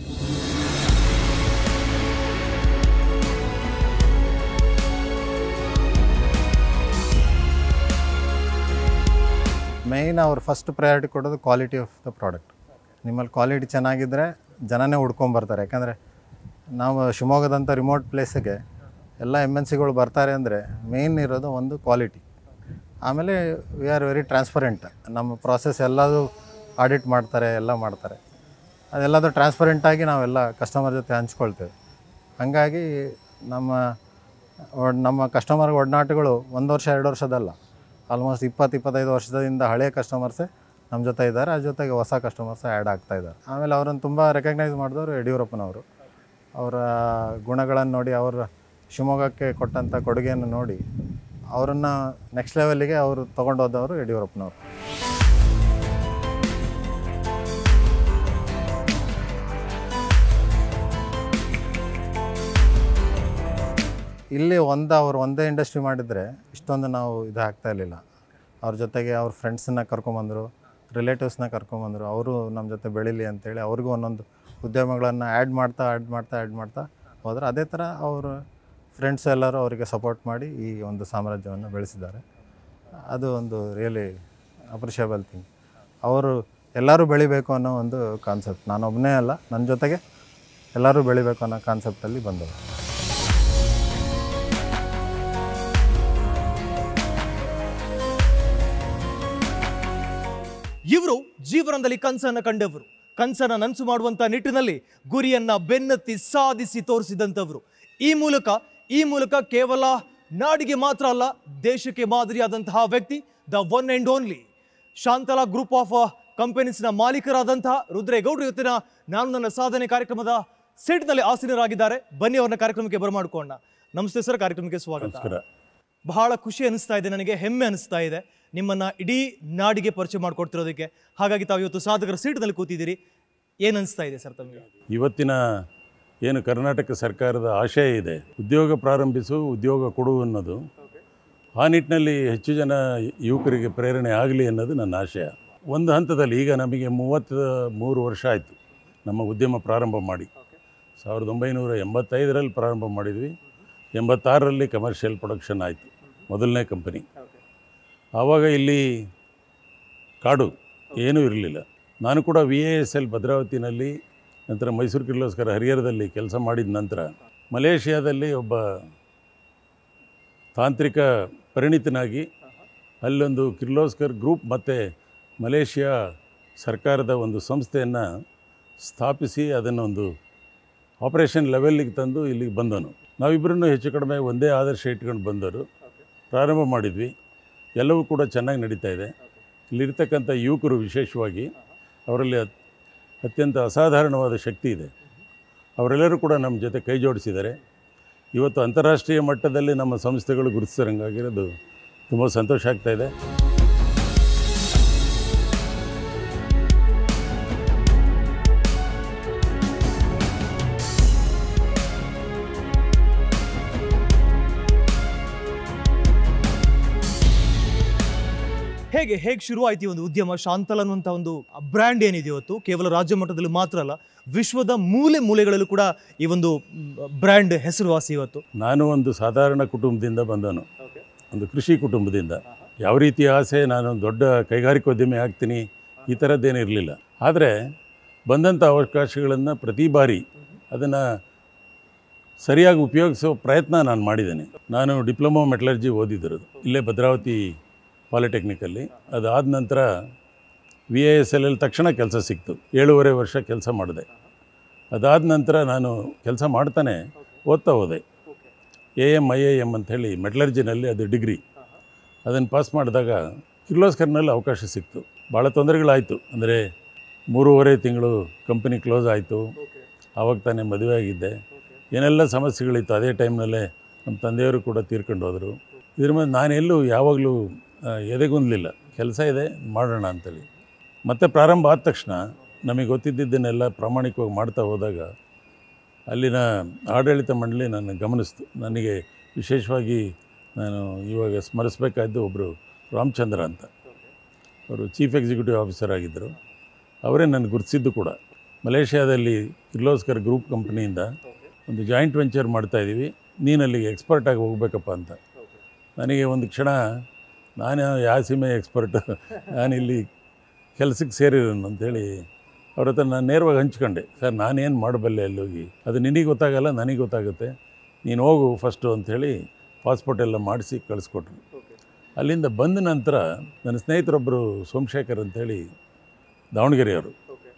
ಮೇಯ್ನ್ ಅವ್ರು ಫಸ್ಟ್ ಪ್ರಯಾರಿಟಿ ಕೊಡೋದು ಕ್ವಾಲಿಟಿ ಆಫ್ ದ ಪ್ರಾಡಕ್ಟ್ ನಿಮ್ಮಲ್ಲಿ ಕ್ವಾಲಿಟಿ ಚೆನ್ನಾಗಿದ್ದರೆ ಜನನೇ ಹುಡ್ಕೊಂಬರ್ತಾರೆ ಯಾಕಂದರೆ ನಾವು ಶಿವಮೊಗ್ಗದಂಥ ರಿಮೋಟ್ ಪ್ಲೇಸಿಗೆ ಎಲ್ಲ ಎಮ್ ಎನ್ ಸಿಗಳು ಬರ್ತಾರೆ ಅಂದರೆ ಮೇಯ್ನ್ ಇರೋದು ಒಂದು ಕ್ವಾಲಿಟಿ ಆಮೇಲೆ ವಿ ಆರ್ ವೆರಿ ಟ್ರಾನ್ಸ್ಪರೆಂಟ್ ನಮ್ಮ ಪ್ರಾಸೆಸ್ ಎಲ್ಲದೂ ಆಡಿಟ್ ಮಾಡ್ತಾರೆ ಎಲ್ಲ ಮಾಡ್ತಾರೆ ಅದೆಲ್ಲದೂ ಟ್ರಾನ್ಸ್ಪರೆಂಟಾಗಿ ನಾವೆಲ್ಲ ಕಸ್ಟಮರ್ ಜೊತೆ ಹಂಚ್ಕೊಳ್ತೇವೆ ಹಾಗಾಗಿ ನಮ್ಮ ಒಡ್- ನಮ್ಮ ಕಸ್ಟಮರ್ ಒಡನಾಟಗಳು ಒಂದು ವರ್ಷ ಎರಡು ವರ್ಷದಲ್ಲ ಆಲ್ಮೋಸ್ಟ್ ಇಪ್ಪತ್ತು ಇಪ್ಪತ್ತೈದು ವರ್ಷದಿಂದ ಹಳೆಯ ಕಸ್ಟಮರ್ಸೇ ನಮ್ಮ ಜೊತೆ ಇದ್ದಾರೆ ಅದ್ರ ಜೊತೆಗೆ ಹೊಸ ಕಸ್ಟಮರ್ಸ್ ಆ್ಯಡ್ ಆಗ್ತಾ ಇದ್ದಾರೆ ಆಮೇಲೆ ಅವರನ್ನು ತುಂಬ ರೆಕಗ್ನೈಸ್ ಮಾಡಿದವರು ಯಡಿಯೂರಪ್ಪನವರು ಅವರ ಗುಣಗಳನ್ನು ನೋಡಿ ಅವರ ಶಿವಮೊಗ್ಗಕ್ಕೆ ಕೊಟ್ಟಂಥ ಕೊಡುಗೆಯನ್ನು ನೋಡಿ ಅವರನ್ನು ನೆಕ್ಸ್ಟ್ ಲೆವೆಲ್ಲಿಗೆ ಅವರು ತೊಗೊಂಡೋದವರು ಯಡಿಯೂರಪ್ಪನವರು ಇಲ್ಲಿ ಒಂದು ಅವ್ರು ಒಂದೇ ಇಂಡಸ್ಟ್ರಿ ಮಾಡಿದರೆ ಇಷ್ಟೊಂದು ನಾವು ಇದು ಆಗ್ತಾ ಇರಲಿಲ್ಲ ಅವ್ರ ಜೊತೆಗೆ ಅವ್ರ ಫ್ರೆಂಡ್ಸನ್ನ ಕರ್ಕೊಂಬಂದರು ರಿಲೇಟಿವ್ಸ್ನ ಕರ್ಕೊಂಬಂದರು ಅವರು ನಮ್ಮ ಜೊತೆ ಬೆಳೀಲಿ ಅಂತೇಳಿ ಅವ್ರಿಗೂ ಒಂದೊಂದು ಉದ್ಯಮಗಳನ್ನು ಆ್ಯಡ್ ಮಾಡ್ತಾ ಆ್ಯಡ್ ಮಾಡ್ತಾ ಆ್ಯಡ್ ಮಾಡ್ತಾ ಹೋದ್ರೆ ಅದೇ ಥರ ಅವರು ಫ್ರೆಂಡ್ಸ್ ಎಲ್ಲರೂ ಅವರಿಗೆ ಸಪೋರ್ಟ್ ಮಾಡಿ ಈ ಒಂದು ಸಾಮ್ರಾಜ್ಯವನ್ನು ಬೆಳೆಸಿದ್ದಾರೆ ಅದು ಒಂದು ರಿಯಲಿ ಅಪ್ರಿಷಿಯಬಲ್ ಥಿಂಗ್ ಅವರು ಎಲ್ಲರೂ ಬೆಳಿಬೇಕು ಅನ್ನೋ ಒಂದು ಕಾನ್ಸೆಪ್ಟ್ ನಾನೊಬ್ಬನೇ ಅಲ್ಲ ನನ್ನ ಜೊತೆಗೆ ಎಲ್ಲರೂ ಬೆಳಿಬೇಕು ಅನ್ನೋ ಕಾನ್ಸೆಪ್ಟಲ್ಲಿ ಬಂದವರು ಇವರು ಜೀವನದಲ್ಲಿ ಕನಸನ್ನ ಕಂಡವರು ಕನಸನ್ನ ನನಸು ಮಾಡುವಂತ ನಿಟ್ಟಿನಲ್ಲಿ ಗುರಿಯನ್ನ ಬೆನ್ನತ್ತಿ ಸಾಧಿಸಿ ತೋರಿಸಿದಂಥವ್ರು ಈ ಮೂಲಕ ಈ ಮೂಲಕ ಕೇವಲ ನಾಡಿಗೆ ಮಾತ್ರ ಅಲ್ಲ ದೇಶಕ್ಕೆ ಮಾದರಿಯಾದಂತಹ ವ್ಯಕ್ತಿ the one and only Shantala group of ಕಂಪನೀಸ್ನ ಮಾಲೀಕರಾದಂತಹ ರುದ್ರೇಗೌಡರು ಇವತ್ತಿನ ನಾನು ನನ್ನ ಸಾಧನೆ ಕಾರ್ಯಕ್ರಮದ ಸೀಟ್ನಲ್ಲಿ ಆಸೀನರಾಗಿದ್ದಾರೆ ಬನ್ನಿ ಅವ್ರನ್ನ ಕಾರ್ಯಕ್ರಮಕ್ಕೆ ಬರಮಾಡ್ಕೋಣ ನಮಸ್ತೆ ಸರ್ ಕಾರ್ಯಕ್ರಮಕ್ಕೆ ಸ್ವಾಗತ ಬಹಳ ಖುಷಿ ಅನಿಸ್ತಾ ಇದೆ ನನಗೆ ಹೆಮ್ಮೆ ಅನಿಸ್ತಾ ಇದೆ ನಿಮ್ಮನ್ನ ಇಡೀ ನಾಡಿಗೆ ಪರಿಚಯ ಮಾಡಿಕೊಡ್ತಿರೋದಕ್ಕೆ ಹಾಗಾಗಿ ತಾವು ಇವತ್ತು ಸಾಧಕರ ಸೀಟ್ನಲ್ಲಿ ಕೂತಿದ್ದೀರಿ ಏನು ಅನಿಸ್ತಾ ಇದೆ ಸರ್ ತಮಗೆ ಇವತ್ತಿನ ಏನು ಕರ್ನಾಟಕ ಸರ್ಕಾರದ ಆಶಯ ಇದೆ ಉದ್ಯೋಗ ಪ್ರಾರಂಭಿಸು ಉದ್ಯೋಗ ಕೊಡು ಅನ್ನೋದು ಆ ನಿಟ್ಟಿನಲ್ಲಿ ಹೆಚ್ಚು ಜನ ಯುವಕರಿಗೆ ಪ್ರೇರಣೆ ಆಗಲಿ ಅನ್ನೋದು ನನ್ನ ಆಶಯ ಒಂದು ಹಂತದಲ್ಲಿ ಈಗ ನಮಗೆ ಮೂವತ್ತ ಮೂರು ವರ್ಷ ಆಯಿತು ನಮ್ಮ ಉದ್ಯಮ ಪ್ರಾರಂಭ ಮಾಡಿ ಸಾವಿರದ ಒಂಬೈನೂರ ಎಂಬತ್ತೈದರಲ್ಲಿ ಪ್ರಾರಂಭ ಮಾಡಿದ್ವಿ ಎಂಬತ್ತಾರರಲ್ಲಿ ಕಮರ್ಷಿಯಲ್ ಪ್ರೊಡಕ್ಷನ್ ಆಯಿತು ಮೊದಲನೇ ಕಂಪನಿ ಆವಾಗ ಇಲ್ಲಿ ಕಾಡು ಏನೂ ಇರಲಿಲ್ಲ ನಾನು ಕೂಡ ವಿ ಎ ಎಸ್ ಎಲ್ ಭದ್ರಾವತಿನಲ್ಲಿ ನಂತರ ಮೈಸೂರು ಕಿರ್ಲೋಸ್ಕರ ಹರಿಹರದಲ್ಲಿ ಕೆಲಸ ಮಾಡಿದ ನಂತರ ಮಲೇಷಿಯಾದಲ್ಲಿ ಒಬ್ಬ ತಾಂತ್ರಿಕ ಪರಿಣಿತನಾಗಿ ಅಲ್ಲೊಂದು ಕಿರ್ಲೋಸ್ಕರ್ ಗ್ರೂಪ್ ಮತ್ತು ಮಲೇಷಿಯಾ ಸರ್ಕಾರದ ಒಂದು ಸಂಸ್ಥೆಯನ್ನು ಸ್ಥಾಪಿಸಿ ಅದನ್ನೊಂದು ಆಪರೇಷನ್ ಲೆವೆಲ್ಲಿಗೆ ತಂದು ಇಲ್ಲಿಗೆ ಬಂದನು ನಾವಿಬ್ಬರನ್ನು ಹೆಚ್ಚು ಕಡಿಮೆ ಒಂದೇ ಆದರ್ಶ ಇಟ್ಕೊಂಡು ಬಂದವರು ಪ್ರಾರಂಭ ಮಾಡಿದ್ವಿ ಎಲ್ಲವೂ ಕೂಡ ಚೆನ್ನಾಗಿ ನಡೀತಾ ಇದೆ ಇಲ್ಲಿರ್ತಕ್ಕಂಥ ಯುವಕರು ವಿಶೇಷವಾಗಿ ಅವರಲ್ಲಿ ಅತ್- ಅತ್ಯಂತ ಅಸಾಧಾರಣವಾದ ಶಕ್ತಿ ಇದೆ ಅವರೆಲ್ಲರೂ ಕೂಡ ನಮ್ಮ ಜೊತೆ ಕೈ ಜೋಡಿಸಿದ್ದಾರೆ ಇವತ್ತು ಅಂತಾರಾಷ್ಟ್ರೀಯ ಮಟ್ಟದಲ್ಲಿ ನಮ್ಮ ಸಂಸ್ಥೆಗಳು ಗುರುತಿಸಿರಂಗಾಗಿರೋದು ತುಂಬ ಸಂತೋಷ ಆಗ್ತಾ ಇದೆ ಹೇಗೆ ಹೇಗೆ ಶುರು ಆಯ್ತು ಈ ಒಂದು ಉದ್ಯಮ ಶಾಂತಲ್ ಅನ್ನುವಂಥ ಒಂದು ಬ್ರ್ಯಾಂಡ್ ಏನಿದೆ ಇವತ್ತು ಕೇವಲ ರಾಜ್ಯ ಮಟ್ಟದಲ್ಲಿ ಮಾತ್ರ ಅಲ್ಲ ವಿಶ್ವದ ಮೂಲೆ ಮೂಲೆಗಳಲ್ಲೂ ಕೂಡ ಈ ಒಂದು ಬ್ರ್ಯಾಂಡ್ ಹೆಸರುವಾಸಿ ಇವತ್ತು ನಾನು ಒಂದು ಸಾಧಾರಣ ಕುಟುಂಬದಿಂದ ಬಂದನು ಒಂದು ಕೃಷಿ ಕುಟುಂಬದಿಂದ ಯಾವ ರೀತಿಯ ಆಸೆ ನಾನು ದೊಡ್ಡ ಕೈಗಾರಿಕೋದ್ಯಮಿ ಆಗ್ತೀನಿ ಈ ಥರದ್ದೇನೂ ಇರಲಿಲ್ಲ ಆದರೆ ಬಂದಂಥ ಅವಕಾಶಗಳನ್ನು ಪ್ರತಿ ಬಾರಿ ಅದನ್ನು ಸರಿಯಾಗಿ ಉಪಯೋಗಿಸೋ ಪ್ರಯತ್ನ ನಾನು ಮಾಡಿದ್ದೇನೆ ನಾನು ಡಿಪ್ಲೊಮಾ ಮೆಟಲರ್ಜಿ ಓದಿದ್ದಿರೋದು ಇಲ್ಲೇ ಭದ್ರಾವತಿ ಪಾಲಿಟೆಕ್ನಿಕಲ್ಲಿ ಅದಾದ ನಂತರ V A S L L ತಕ್ಷಣ ಕೆಲಸ ಸಿಕ್ತು ಏಳೂವರೆ ವರ್ಷ ಕೆಲಸ ಮಾಡಿದೆ ಅದಾದ ನಂತರ ನಾನು ಕೆಲಸ ಮಾಡ್ತಾನೆ ಓದ್ತಾ ಹೋದೆ A M I A M ಅಂಥೇಳಿ ಮೆಟಲರ್ಜಿನಲ್ಲಿ ಅದು ಡಿಗ್ರಿ ಅದನ್ನು ಪಾಸ್ ಮಾಡಿದಾಗ ಕಿರ್ಲೋಸ್ಕರ್ನಲ್ಲಿ ಅವಕಾಶ ಸಿಕ್ತು ಭಾಳ ತೊಂದರೆಗಳಾಯಿತು ಅಂದರೆ ಮೂರುವರೆ ತಿಂಗಳು ಕಂಪನಿ ಕ್ಲೋಸ್ ಆಯಿತು ಆವಾಗ ತಾನೇ ಮದುವೆ ಆಗಿದ್ದೆ ಏನೆಲ್ಲ ಸಮಸ್ಯೆಗಳಿತ್ತು ಅದೇ ಟೈಮ್ನಲ್ಲೇ ನಮ್ಮ ತಂದೆಯವರು ಕೂಡ ತೀರ್ಕೊಂಡು ಹೋದರು ಇದ್ರ ಮೇಲೆ ನಾನೆಲ್ಲೂ ಯಾವಾಗಲೂ ಆ, ಎದೆಗುಂದಲಿಲ್ಲ ಕೆಲಸ ಇದೆ ಮಾಡೋಣ ಅಂತೇಳಿ ಮತ್ತೆ ಪ್ರಾರಂಭ ಆದ ತಕ್ಷಣ ನಮಗೆ ಗೊತ್ತಿದ್ದದ್ದನ್ನೆಲ್ಲ ಪ್ರಾಮಾಣಿಕವಾಗಿ ಮಾಡ್ತಾ ಹೋದಾಗ ಅಲ್ಲಿನ ಆಡಳಿತ ಮಂಡಳಿ ನನ್ನ ಗಮನಿಸ್ತು ನನಗೆ ವಿಶೇಷವಾಗಿ ನಾನು ಇವಾಗ ಸ್ಮರಿಸಬೇಕಾದ್ದು ಒಬ್ಬರು ರಾಮಚಂದ್ರ ಅಂತ ಅವರು ಚೀಫ್ ಎಕ್ಸಿಕ್ಯೂಟಿವ್ ಆಫೀಸರ್ ಆಗಿದ್ದರು ಅವರೇ ನನ್ನ ಗುರುತಿಸಿದ್ದು ಕೂಡ ಮಲೇಷ್ಯಾದಲ್ಲಿ ಕಿರ್ಲೋಸ್ಕರ್ ಗ್ರೂಪ್ ಕಂಪ್ನಿಯಿಂದ ಒಂದು ಜಾಯಿಂಟ್ ವೆಂಚರ್ ಮಾಡ್ತಾಯಿದ್ದೀವಿ ನೀನು ಅಲ್ಲಿಗೆ ಎಕ್ಸ್ಪರ್ಟಾಗಿ ಹೋಗ್ಬೇಕಪ್ಪ ಅಂತ ನನಗೆ ಒಂದು ಕ್ಷಣ ನಾನು ಯಾವ ಸೀಮೆ ಎಕ್ಸ್ಪರ್ಟ್ ನಾನಿಲ್ಲಿ ಕೆಲಸಕ್ಕೆ ಸೇರಿರೋನು ಅಂತೇಳಿ ಅವ್ರ ಹತ್ರ ನಾನು ನೇರವಾಗಿ ಹಂಚ್ಕೊಂಡೆ ಸರ್ ನಾನೇನು ಮಾಡಬಲ್ಲೆ ಅಲ್ಲಿ ಹೋಗಿ ಅದು ನಿನಗೆ ಗೊತ್ತಾಗಲ್ಲ ನನಗೆ ಗೊತ್ತಾಗುತ್ತೆ ನೀನು ಹೋಗು ಫಸ್ಟು ಅಂಥೇಳಿ ಪಾಸ್ಪೋರ್ಟ್ ಎಲ್ಲ ಮಾಡಿಸಿ ಕಳಿಸ್ಕೊಟ್ರು ಅಲ್ಲಿಂದ ಬಂದ ನಂತರ ನನ್ನ ಸ್ನೇಹಿತರೊಬ್ಬರು ಸೋಮಶೇಖರ್ ಅಂಥೇಳಿ ದಾವಣಗೆರೆಯವರು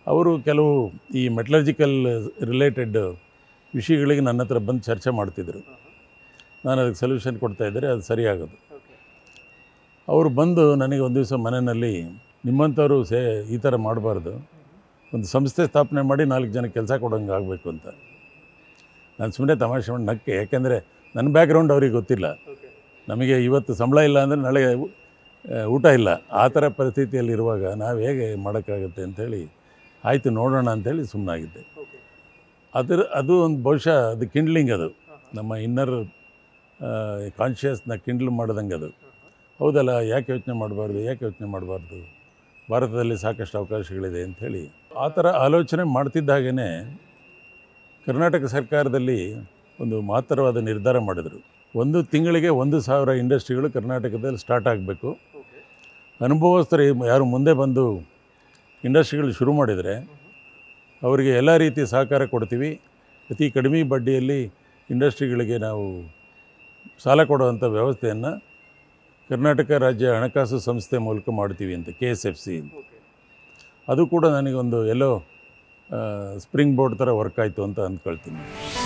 ಅವರು ಕೆಲವು ಈ ಮೆಟಲರ್ಜಿಕಲ್ ರಿಲೇಟೆಡ್ ವಿಷಯಗಳಿಗೆ ನನ್ನ ಹತ್ರ ಬಂದು ಚರ್ಚೆ ಮಾಡ್ತಿದ್ರು ನಾನು ಅದಕ್ಕೆ ಸೊಲ್ಯೂಷನ್ ಕೊಡ್ತಾ ಇದ್ದರೆ ಅದು ಸರಿಯಾಗೋದು ಅವರು ಬಂದು ನನಗೆ ಒಂದು ದಿವಸ ಮನೆಯಲ್ಲಿ ನಿಮ್ಮಂಥವ್ರು ಸೇ ಈ ಥರ ಮಾಡಬಾರ್ದು ಒಂದು ಸಂಸ್ಥೆ ಸ್ಥಾಪನೆ ಮಾಡಿ ನಾಲ್ಕು ಜನ ಕೆಲಸ ಕೊಡೋಂಗೆ ಆಗಬೇಕು ಅಂತ ನಾನು ಸುಮ್ಮನೆ ತಮಾಷೆ ಮಾಡಿ ನಕ್ಕೆ ಯಾಕೆಂದರೆ ನನ್ನ ಬ್ಯಾಕ್ಗ್ರೌಂಡ್ ಅವ್ರಿಗೆ ಗೊತ್ತಿಲ್ಲ ನಮಗೆ ಇವತ್ತು ಸಂಬಳ ಇಲ್ಲ ಅಂದರೆ ನಾಳೆ ಊ- ಆ, ಊಟ ಇಲ್ಲ ಆ ಥರ ಪರಿಸ್ಥಿತಿಯಲ್ಲಿ ಇರುವಾಗ ನಾವು ಹೇಗೆ ಮಾಡೋಕ್ಕಾಗುತ್ತೆ ಅಂಥೇಳಿ ಆಯಿತು ನೋಡೋಣ ಅಂಥೇಳಿ ಸುಮ್ಮನಾಗಿದ್ದೆ ಅದರ ಅದು ಒಂದು ಬಹುಶಃ ಅದು ಕಿಂಡ್ಲಿಂಗ್ ಅದು ನಮ್ಮ ಇನ್ನರ್ ಕಾನ್ಷಿಯಸ್ನ ಕಿಂಡ್ಲ್ ಮಾಡ್ದಂಗೆ ಅದು ಹೌದಲ್ಲ ಯಾಕೆ ಯೋಚನೆ ಮಾಡಬಾರ್ದು ಯಾಕೆ ಯೋಚನೆ ಮಾಡಬಾರ್ದು ಭಾರತದಲ್ಲಿ ಸಾಕಷ್ಟು ಅವಕಾಶಗಳಿದೆ ಅಂಥೇಳಿ ಆ ಥರ ಆಲೋಚನೆ ಮಾಡ್ತಿದ್ದ ಹಾಗೇ ಕರ್ನಾಟಕ ಸರ್ಕಾರದಲ್ಲಿ ಒಂದು ಮಹತ್ತರವಾದ ನಿರ್ಧಾರ ಮಾಡಿದರು ಒಂದು ತಿಂಗಳಿಗೆ ಒಂದು ಸಾವಿರ ಇಂಡಸ್ಟ್ರಿಗಳು ಕರ್ನಾಟಕದಲ್ಲಿ ಸ್ಟಾರ್ಟ್ ಆಗಬೇಕು ಅನುಭವಸ್ಥರು ಯಾರು ಮುಂದೆ ಬಂದು ಇಂಡಸ್ಟ್ರಿಗಳು ಶುರು ಮಾಡಿದರೆ ಅವರಿಗೆ ಎಲ್ಲ ರೀತಿಯ ಸಹಕಾರ ಕೊಡ್ತೀವಿ ಅತಿ ಕಡಿಮೆ ಬಡ್ಡಿಯಲ್ಲಿ ಇಂಡಸ್ಟ್ರಿಗಳಿಗೆ ನಾವು ಸಾಲ ಕೊಡುವಂಥ ವ್ಯವಸ್ಥೆಯನ್ನು ಕರ್ನಾಟಕ ರಾಜ್ಯ ಹಣಕಾಸು ಸಂಸ್ಥೆ ಮೂಲಕ ಮಾಡ್ತೀವಿ ಅಂತ ಕೆ ಎಸ್ ಎಫ್ ಸಿ ಅದು ಕೂಡ ನನಗೊಂದು ಎಲ್ಲೋ ಸ್ಪ್ರಿಂಗ್ ಬೋರ್ಡ್ ಥರ ವರ್ಕ್ ಆಯಿತು ಅಂತ ಅಂದ್ಕೊಳ್ತೀನಿ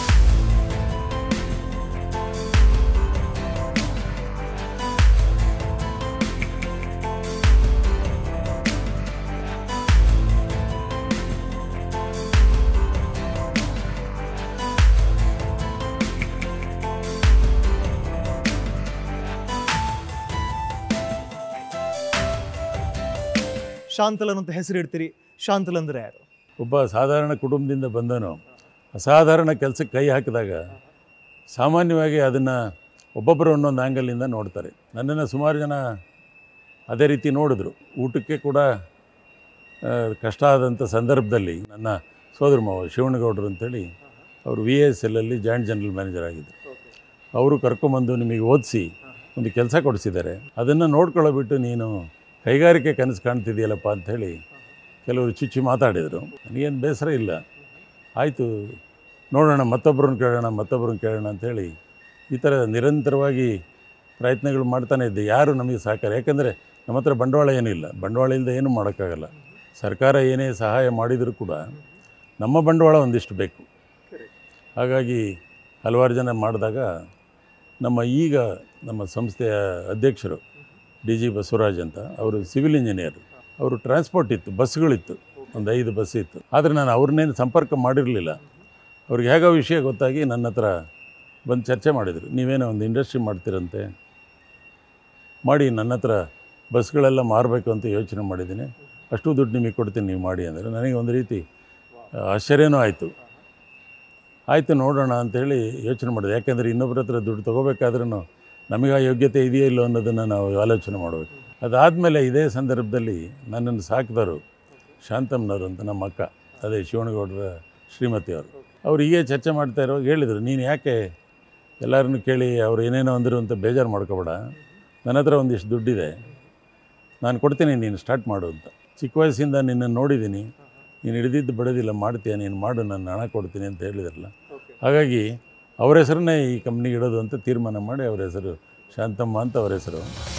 ಶಾಂತಲನ್ ಅಂತ ಹೆಸರಿಡ್ತೀರಿ ಶಾಂತಲ್ ಅಂದ್ರೆ ಯಾರು ಒಬ್ಬ ಸಾಧಾರಣ ಕುಟುಂಬದಿಂದ ಬಂದನು ಅಸಾಧಾರಣ ಕೆಲಸಕ್ಕೆ ಕೈ ಹಾಕಿದಾಗ ಸಾಮಾನ್ಯವಾಗಿ ಅದನ್ನು ಒಬ್ಬೊಬ್ಬರು ಒಂದೊಂದು ಆ್ಯಂಗಲಿಂದ ನೋಡ್ತಾರೆ ನನ್ನನ್ನು ಸುಮಾರು ಜನ ಅದೇ ರೀತಿ ನೋಡಿದ್ರು ಊಟಕ್ಕೆ ಕೂಡ ಆ, ಕಷ್ಟ ಆದಂಥ ಸಂದರ್ಭದಲ್ಲಿ ನನ್ನ ಸೋದರ ಮಾವ ಶಿವಣ್ಣಗೌಡರು ಅಂತೇಳಿ ಅವರು ವಿ ಎಸ್ ಎಲ್ಲಲ್ಲಿ ಜಾಯಿಂಟ್ ಜನರಲ್ ಮ್ಯಾನೇಜರ್ ಆಗಿದ್ದರು ಅವರು ಕರ್ಕೊಂಬಂದು ನಿಮಗೆ ಓದಿಸಿ ಒಂದು ಕೆಲಸ ಕೊಡಿಸಿದ್ದಾರೆ ಅದನ್ನು ನೋಡ್ಕೊಳ್ಳೋ ಬಿಟ್ಟು ನೀನು ಕೈಗಾರಿಕೆ ಕನಸು ಕಾಣ್ತಿದೆಯಲ್ಲಪ್ಪ ಅಂಥೇಳಿ ಕೆಲವರು ಚುಚ್ಚಿ ಮಾತಾಡಿದರು ನನಗೇನು ಬೇಸರ ಇಲ್ಲ ಆಯಿತು ನೋಡೋಣ ಮತ್ತೊಬ್ಬರನ್ನ ಕೇಳೋಣ ಮತ್ತೊಬ್ಬರನ್ನ ಕೇಳೋಣ ಅಂಥೇಳಿ ಈ ಥರ ನಿರಂತರವಾಗಿ ಪ್ರಯತ್ನಗಳು ಮಾಡ್ತಾನೆ ಇದ್ದೆ ಯಾರು ನಮಗೆ ಸಹಕಾರ ಯಾಕಂದರೆ ನಮ್ಮ ಹತ್ರ ಬಂಡವಾಳ ಏನಿಲ್ಲ ಬಂಡವಾಳ ಇಲ್ಲದೆ ಏನೂ ಮಾಡೋಕ್ಕಾಗಲ್ಲ ಸರ್ಕಾರ ಏನೇ ಸಹಾಯ ಮಾಡಿದರೂ ಕೂಡ ನಮ್ಮ ಬಂಡವಾಳ ಒಂದಿಷ್ಟು ಬೇಕು ಹಾಗಾಗಿ ಹಲವಾರು ಜನ ಮಾಡಿದಾಗ ನಮ್ಮ ಈಗ ನಮ್ಮ ಸಂಸ್ಥೆಯ ಅಧ್ಯಕ್ಷರು ಡಿ ಜಿ ಬಸವರಾಜ್ ಅಂತ ಅವರು ಸಿವಿಲ್ ಇಂಜಿನಿಯರ್ ಅವರು ಟ್ರಾನ್ಸ್ಪೋರ್ಟ್ ಇತ್ತು ಬಸ್ಗಳಿತ್ತು ಒಂದು ಐದು ಬಸ್ ಇತ್ತು ಆದರೆ ನಾನು ಅವ್ರನ್ನೇನು ಸಂಪರ್ಕ ಮಾಡಿರಲಿಲ್ಲ ಅವ್ರಿಗೆ ಹೇಗೋ ವಿಷಯ ಗೊತ್ತಾಗಿ ನನ್ನ ಹತ್ರ ಬಂದು ಚರ್ಚೆ ಮಾಡಿದರು ನೀವೇನೋ ಒಂದು ಇಂಡಸ್ಟ್ರಿ ಮಾಡ್ತೀರಂತೆ ಮಾಡಿ ನನ್ನ ಹತ್ರ ಬಸ್ಗಳೆಲ್ಲ ಮಾರಬೇಕು ಅಂತ ಯೋಚನೆ ಮಾಡಿದ್ದೀನಿ ಅಷ್ಟು ದುಡ್ಡು ನಿಮಗೆ ಕೊಡ್ತೀನಿ ನೀವು ಮಾಡಿ ಅಂದರೆ ನನಗೆ ಒಂದು ರೀತಿ ಆಶ್ಚರ್ಯನೂ ಆಯಿತು ಆಯಿತು ನೋಡೋಣ ಅಂಥೇಳಿ ಯೋಚನೆ ಮಾಡಿದೆ ಯಾಕೆಂದರೆ ಇನ್ನೊಬ್ಬರ ಹತ್ರ ದುಡ್ಡು ತೊಗೋಬೇಕಾದ್ರೂ ನಮಗೆ ಆ ಯೋಗ್ಯತೆ ಇದೆಯೋ ಇಲ್ಲೋ ಅನ್ನೋದನ್ನು ನಾವು ಆಲೋಚನೆ ಮಾಡಬೇಕು ಅದಾದಮೇಲೆ ಇದೇ ಸಂದರ್ಭದಲ್ಲಿ ನನ್ನನ್ನು ಸಾಕಿದವರು ಶಾಂತಮ್ಮನವರು ಅಂತ ನಮ್ಮ ಅಕ್ಕ ಅದೇ ಶಿವನಗೌಡರ ಶ್ರೀಮತಿಯವರು ಅವ್ರು ಹೀಗೆ ಚರ್ಚೆ ಮಾಡ್ತಾ ಇರುವಾಗ ಹೇಳಿದರು ನೀನು ಯಾಕೆ ಎಲ್ಲರನ್ನು ಕೇಳಿ ಅವ್ರು ಏನೇನೋ ಅಂದರು ಅಂತ ಬೇಜಾರು ಮಾಡ್ಕೋಬೇಡ ನನ್ನ ಹತ್ರ ಒಂದಿಷ್ಟು ದುಡ್ಡಿದೆ ನಾನು ಕೊಡ್ತೀನಿ ನೀನು ಸ್ಟಾರ್ಟ್ ಮಾಡು ಅಂತ ಚಿಕ್ಕ ವಯಸ್ಸಿಂದ ನಿನ್ನನ್ನು ನೋಡಿದ್ದೀನಿ ನೀನು ಹಿಡಿದಿದ್ದು ಬಿಡೋದಿಲ್ಲ ಮಾಡ್ತೀಯ ನೀನು ಮಾಡು ನಾನು ಹಣ ಕೊಡ್ತೀನಿ ಅಂತ ಹೇಳಿದ್ರಲ್ಲ ಹಾಗಾಗಿ ಅವ್ರ ಹೆಸರನ್ನೇ ಈ ಕಂಪ್ನಿಗೆ ಇಡೋದು ಅಂತ ತೀರ್ಮಾನ ಮಾಡಿ ಅವ್ರ ಹೆಸರು ಶಾಂತಮ್ಮ ಅಂತ ಅವ್ರ ಹೆಸರು